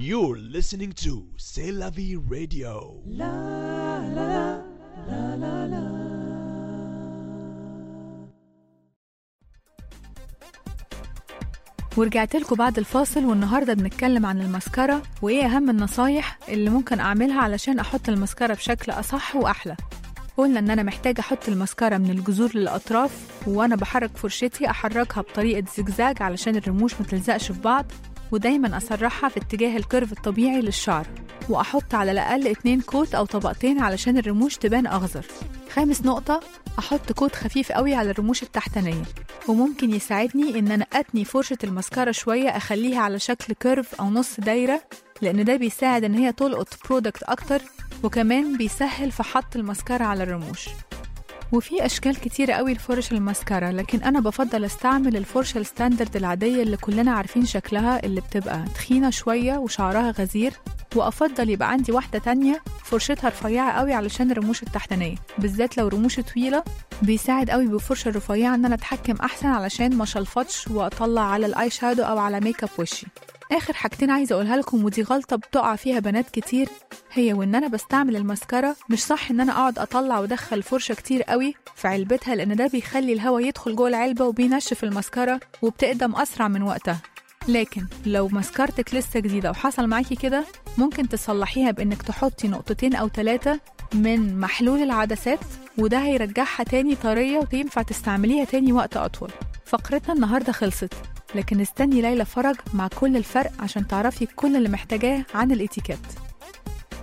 You're listening to C'est la vie radio. ورجعت لكم بعد الفاصل والنهارده بنتكلم عن المسكرة وايه اهم النصايح اللي ممكن اعملها علشان احط المسكرة بشكل اصح واحلى قلنا ان انا محتاجة احط المسكرة من الجذور للاطراف وانا بحرك فرشتي احركها بطريقة زجزاج علشان الرموش متلزقش في بعض ودايما اسرحها في اتجاه الكيرف الطبيعي للشعر واحط على الاقل اتنين كوت او طبقتين علشان الرموش تبان اخضر خامس نقطة أحط كوت خفيف قوي على الرموش التحتانية وممكن يساعدني إن أنا أتني فرشة المسكرة شوية أخليها على شكل كيرف أو نص دايرة لأن ده بيساعد إن هي تلقط برودكت أكتر وكمان بيسهل في حط المسكرة على الرموش وفي أشكال كتيرة قوي لفرش المسكرة لكن أنا بفضل أستعمل الفرشة الستاندرد العادية اللي كلنا عارفين شكلها اللي بتبقى تخينة شوية وشعرها غزير وأفضل يبقى عندي واحدة تانية فرشتها رفيعة قوي علشان الرموش التحتانية بالذات لو رموش طويلة بيساعد قوي بالفرشة الرفيعة إن أنا أتحكم أحسن علشان ما شلفطش وأطلع على الآي شادو أو على ميك اب وشي آخر حاجتين عايزة أقولها لكم ودي غلطة بتقع فيها بنات كتير هي وإن أنا بستعمل المسكرة مش صح إن أنا أقعد أطلع وأدخل فرشة كتير قوي في علبتها لأن ده بيخلي الهواء يدخل جوه العلبة وبينشف المسكرة وبتقدم أسرع من وقتها لكن لو مسكرتك لسه جديدة وحصل معاكي كده ممكن تصلحيها بإنك تحطي نقطتين أو ثلاثة من محلول العدسات وده هيرجعها تاني طرية وتنفع تستعمليها تاني وقت أطول فقرتنا النهاردة خلصت لكن استني ليلى فرج مع كل الفرق عشان تعرفي كل اللي محتاجاه عن الاتيكيت